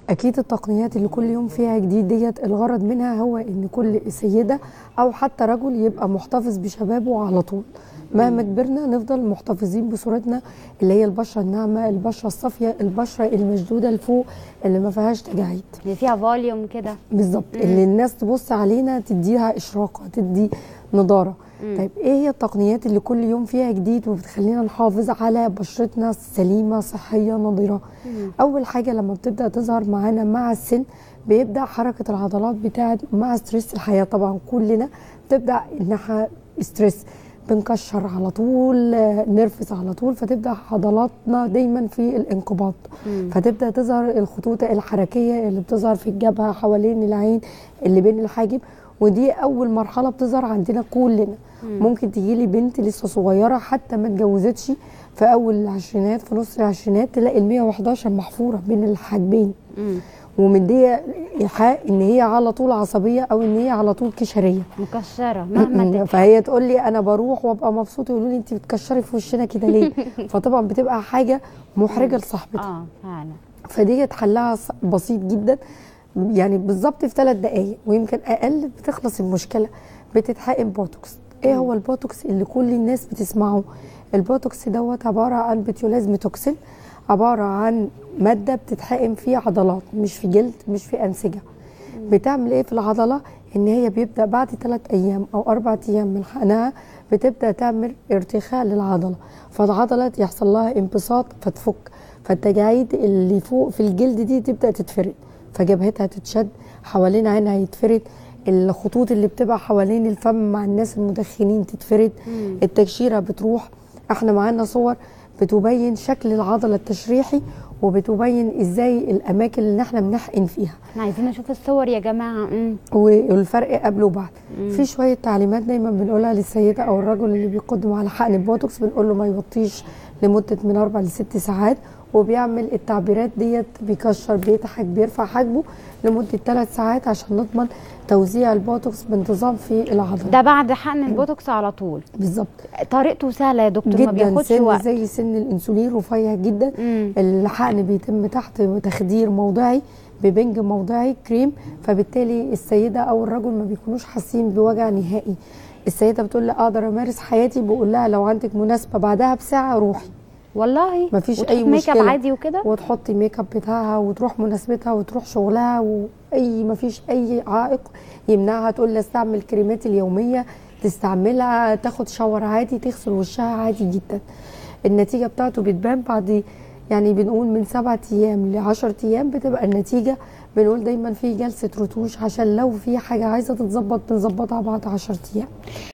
اكيد التقنيات اللي كل يوم فيها جديد ديت الغرض منها هو ان كل سيده او حتى رجل يبقى محتفظ بشبابه على طول مهما كبرنا نفضل محتفظين بصورتنا اللي هي البشره الناعمه البشره الصافيه البشره المشدوده لفوق اللي ما فيهاش تجاعيد اللي فيها فوليوم كده بالظبط اللي الناس تبص علينا تديها اشراقه تدي نضاره طيب ايه هي التقنيات اللي كل يوم فيها جديد وبتخلينا نحافظ على بشرتنا سليمه صحيه نضيره اول حاجه لما بتبدا تظهر معانا مع السن بيبدا حركه العضلات بتاعت مع ستريس الحياه طبعا كلنا بتبدا انها ستريس بنكشر على طول آه، نرفز على طول فتبدا عضلاتنا دايما في الانقباض فتبدا تظهر الخطوط الحركيه اللي بتظهر في الجبهه حوالين العين اللي بين الحاجب ودي اول مرحله بتظهر عندنا كلنا ممكن تجي لي بنت لسه صغيره حتى ما اتجوزتش في اول العشرينات في نص العشرينات تلاقي ال 111 محفوره بين الحاجبين مم. ومديه ايحاء ان هي على طول عصبيه او ان هي على طول كشريه مكشره مهما تبقى فهي تقول لي انا بروح وابقى مبسوطه يقولوا لي انت بتكشري في وشنا كده ليه فطبعا بتبقى حاجه محرجه لصاحبتها اه فعلا فديت حلها ص- بسيط جدا يعني بالظبط في ثلاث دقائق ويمكن اقل بتخلص المشكله بتتحقن بوتوكس ايه هو البوتوكس اللي كل الناس بتسمعه البوتوكس دوت عباره عن بتيولازم توكسين عباره عن ماده بتتحقن في عضلات مش في جلد مش في انسجه بتعمل ايه في العضله ان هي بيبدا بعد ثلاث ايام او اربع ايام من حقنها بتبدا تعمل ارتخاء للعضله فالعضله يحصل لها انبساط فتفك فالتجاعيد اللي فوق في الجلد دي تبدا تتفرد فجبهتها تتشد حوالين عينها يتفرد الخطوط اللي بتبقى حوالين الفم مع الناس المدخنين تتفرد التكشيره بتروح احنا معانا صور بتبين شكل العضله التشريحي وبتبين ازاي الاماكن اللي احنا بنحقن فيها احنا عايزين نشوف الصور يا جماعه مم. والفرق قبل وبعد في شويه تعليمات دايما بنقولها للسيده او الرجل اللي بيقدم على حقن البوتوكس بنقول له ما يوطيش لمده من اربع لست ساعات وبيعمل التعبيرات ديت بيكشر بيضحك بيرفع حاجبه لمده ثلاث ساعات عشان نضمن توزيع البوتوكس بانتظام في العضله ده بعد حقن البوتوكس على طول بالظبط طريقته سهله يا دكتور ما جدا بياخدش سن وقت زي سن الانسولين رفيع جدا مم. الحقن بيتم تحت تخدير موضعي ببنج موضعي كريم فبالتالي السيده او الرجل ما بيكونوش حاسين بوجع نهائي السيده بتقول لي اقدر امارس حياتي بقول لها لو عندك مناسبه بعدها بساعه روحي والله مفيش وتحط أي ميك اب مشكلة. عادي وكده وتحطي ميك اب بتاعها وتروح مناسبتها وتروح شغلها واي ما فيش اي عائق يمنعها تقول لي استعمل كريماتي اليوميه تستعملها تاخد شاور عادي تغسل وشها عادي جدا النتيجه بتاعته بتبان بعد يعني بنقول من سبعة ايام ل 10 ايام بتبقى النتيجه بنقول دايما في جلسه رتوش عشان لو في حاجه عايزه تتظبط بنظبطها بعد 10 ايام